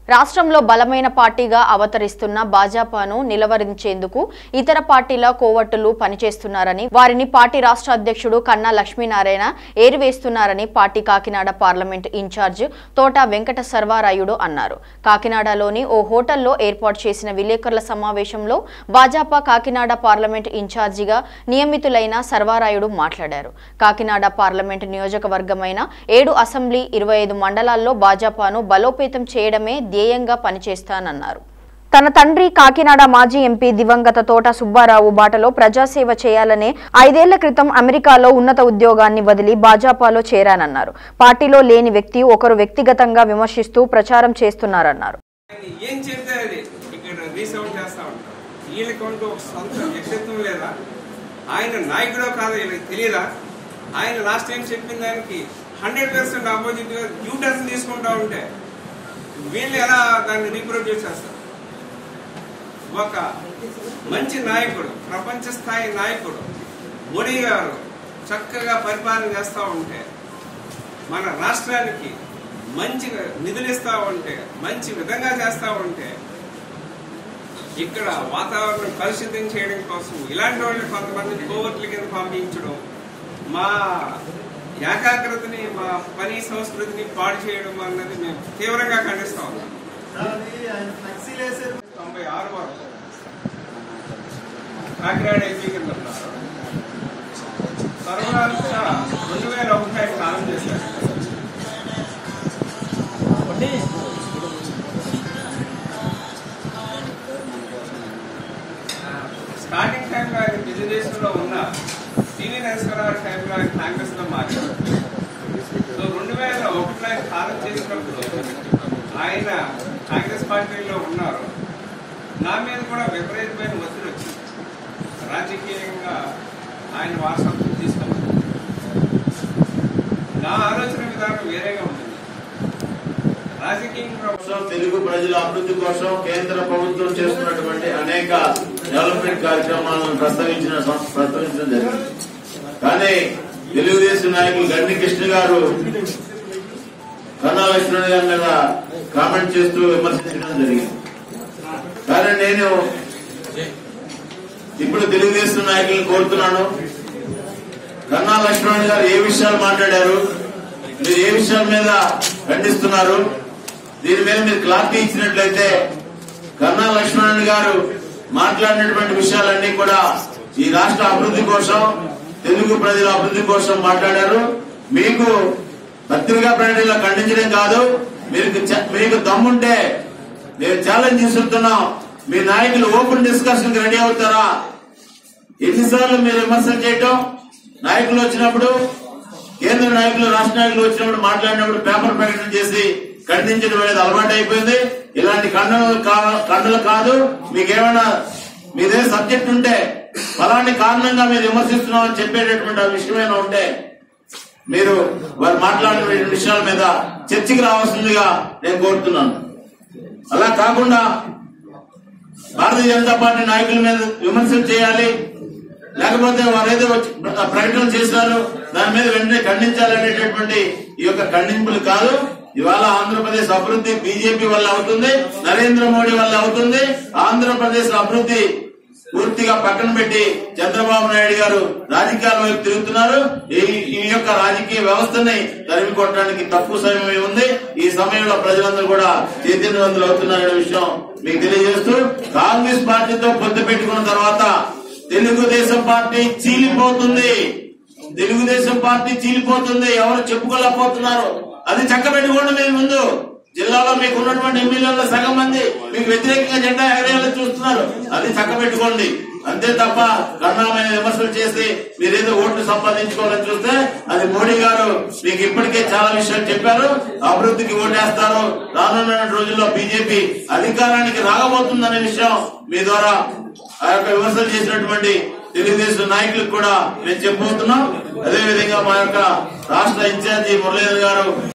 రాష్ట్రంలో బలమైన పార్టీగా అవతరిస్తున్న భాజపాను నిలవరించేందుకు ఇతర పార్టీల కోవట్టులు పనిచేస్తున్నారని వారిని పార్టీ రాష్ట్ర అధ్యక్షుడు కన్నా లక్ష్మీనారాయణ ఏరివేస్తున్నారని party Kakinada parliament in-charge Thota Venkata Sarvarayudu అన్నారు కాకినాడలోని ఓ హోటల్లో ఏర్పాటు చేసిన విలేకరుల సమావేశంలో భాజపా కాకినాడ పార్లమెంట్ ఇన్ఛార్జిగా నియమితులైన సర్వారాయుడు మాట్లాడారు కాకినాడ పార్లమెంట్ నియోజకవర్గమైన ఏడు అసెంబ్లీ ఇరవై ఐదు మండలాల్లో భాజపాను బలోపేతం చేయడమే ధ్యేయంగా పనిచేస్తానన్నారు తన తండ్రి కాకినాడ మాజీ ఎంపీ దివంగత తోట సుబ్బారావు బాటలో ప్రజాసేవ చేయాలనే ఐదేళ్ల క్రితం అమెరికాలో ఉన్నత ఉద్యోగాన్ని వదిలి భాజపాలో చేరానన్నారు పార్టీలో లేని వ్యక్తి ఒకరు వ్యక్తిగతంగా విమర్శిస్తూ ప్రచారం చేస్తున్నారన్నారు ఆయన ఏం చెప్తే అది ఇక్కడ రీసౌండ్ చేస్తా ఉంటారు వీళ్ళకంటూ ఒక సొంత వ్యక్తిత్వం లేదా ఆయన నాయకుడో కాదో వీళ్ళకి తెలియదా ఆయన లాస్ట్ టైం చెప్పిన దానికి హండ్రెడ్ పర్సెంట్ ఆపోజిట్ గా యూటర్న్ తీసుకుంటా ఉంటే వీళ్ళు ఎలా దాన్ని రీప్రొడ్యూస్ చేస్తారు ఒక మంచి నాయకుడు ప్రపంచ స్థాయి నాయకుడు మోడీ గారు చక్కగా పరిపాలన చేస్తూ ఉంటే మన రాష్ట్రానికి మంచి నిధులు ఇస్తా ఉంటే మంచి విధంగా చేస్తా ఉంటే ఇక్కడ వాతావరణం కలుషితం చేయడం కోసం ఇలాంటి వాళ్ళని కొంతమంది కోవర్ట్ల కింద పంపించడం మా ఏకాగ్రతని మా పని సంస్కృతిని పాడు చేయడం అన్నది మేము తీవ్రంగా ఖండిస్తా ఉన్నాం తొంభై ఆరు వరకు కాకినాడ ఎంపీ కింద ఉన్నారు తర్వాత రెండు వేల ఒకటి కాలం చేశారు స్టార్టింగ్ టైంలో ఆయన బిజినెస్ లో ఉన్న టీవీ నరసింహరావు టైంలో ఆయన కాంగ్రెస్ లో మారారు సో రెండు వేల ఒకటిలో ఆయన కాలం చేసినప్పుడు ఆయన కాంగ్రెస్ పార్టీలో ఉన్నారు నా మీద కూడా విపరీతమైన ఒత్తిడి వచ్చింది రాజకీయంగా ఆయన వారసత్వం తీసుకున్నారు నా ఆలోచన విధానం వేరేగా ఉంటుంది రాజకీయంగా కోసం తెలుగు ప్రజల అభివృద్ధి కోసం కేంద్ర ప్రభుత్వం చేస్తున్నటువంటి అనేక డెవలప్మెంట్ కార్యక్రమాలను ప్రస్తావించిన ప్రస్తావించడం జరిగింది కానీ తెలుగుదేశం నాయకులు గండి కృష్ణ గారు కన్నా లక్ష్మణ్ గారి మీద కామెంట్ చేస్తూ విమర్శించడం జరిగింది కానీ నేను ఇప్పుడు తెలుగుదేశం నాయకులను కోరుతున్నాను కన్నా లక్ష్మణ్ గారు ఏ విషయాలు మాట్లాడారు మీరు ఏ విషయాల మీద ఖండిస్తున్నారు దీని మీద మీరు క్లారిటీ ఇచ్చినట్లయితే కన్నా లక్ష్మణ్ గారు మాట్లాడినటువంటి విషయాలన్నీ కూడా ఈ రాష్ట్ర అభివృద్ధి కోసం తెలుగు ప్రజల అభివృద్ధి కోసం మాట్లాడారు మీకు పత్రికా ప్రకటనలో ఖండించడం కాదు మీకు చ- మీకు దమ్ముంటే నేను ఛాలెంజ్ చేస్తున్నాం మీ నాయకులు ఓపెన్ డిస్కషన్ రెడీ అవుతారా ఎన్నిసార్లు మీరు విమర్శలు చేయటం నాయకులు వచ్చినప్పుడు కేంద్ర నాయకులు రాష్ట్ర నాయకులు వచ్చినప్పుడు మాట్లాడినప్పుడు పేపర్ ప్రకటన చేసి ఖండించడం అనేది అలవాటు అయిపోయింది ఇలాంటి ఖండనలు కా- ఖండనలు కాదు మీకేమైనా మీదే సబ్జెక్ట్ ఉంటే ఫలాని కారణంగా మీరు విమర్శిస్తున్నామని చెప్పేటటువంటి ఆ విషయమైనా ఉంటే మీరు వారు మాట్లాడిన విషయాల మీద చర్చకి రావాల్సిందిగా నేను కోరుతున్నాను అలా కాకుండా భారతీయ జనతా పార్టీ నాయకుల మీద విమర్శలు చేయాలి లేకపోతే వారు ఏదో వచ్చి ప్రకటన చేశారు దాని మీద వెంటనే ఖండించాలనేటటువంటి ఈ యొక్క ఖండింపులు కాదు ఇవాళ ఆంధ్రప్రదేశ్ అభివృద్ధి బీజేపీ వల్ల అవుతుంది నరేంద్ర మోడీ వల్ల అవుతుంది ఆంధ్రప్రదేశ్ అభివృద్ధి పూర్తిగా పక్కన పెట్టి చంద్రబాబు నాయుడు గారు రాజకీయాల వైపు తిరుగుతున్నారు ఈ ఈ యొక్క రాజకీయ వ్యవస్థని తరిమి కొట్టడానికి తక్కువ సమయమే ఉంది ఈ సమయంలో ప్రజలందరూ కూడా చైతన్యవంతులు అవుతున్నారనే విషయం మీకు తెలియజేస్తూ కాంగ్రెస్ పార్టీతో పొత్తు పెట్టుకున్న తర్వాత తెలుగుదేశం పార్టీ చీలిపోతుంది తెలుగుదేశం పార్టీ చీలిపోతుంది ఎవరు చెప్పుకోలేకపోతున్నారు అది చక్కబెట్టుకోండి మీరు ముందు జిల్లాలో మీకు ఉన్నటువంటి ఎమ్మెల్యేల సగం మంది మీకు వ్యతిరేకంగా జెండా ఎగరేయాలని చూస్తున్నారు అది చక్కబెట్టుకోండి అంతే తప్ప కన్నామైన విమర్శలు చేసి మీరేదో ఓట్లు సంపాదించుకోవాలని చూస్తే అది మోడీ గారు మీకు ఇప్పటికే చాలా విషయాలు చెప్పారు అభివృద్ధికి ఓటేస్తారు రానున్న రోజుల్లో బీజేపీ అధికారానికి రాగబోతుందనే విషయం మీ ద్వారా ఆ యొక్క విమర్శలు చేసినటువంటి తెలుగుదేశం నాయకులకు కూడా మేము చెప్పబోతున్నాం అదేవిధంగా మా యొక్క రాష్ట్ర ఇన్ఛార్జి మురళీధర్ గారు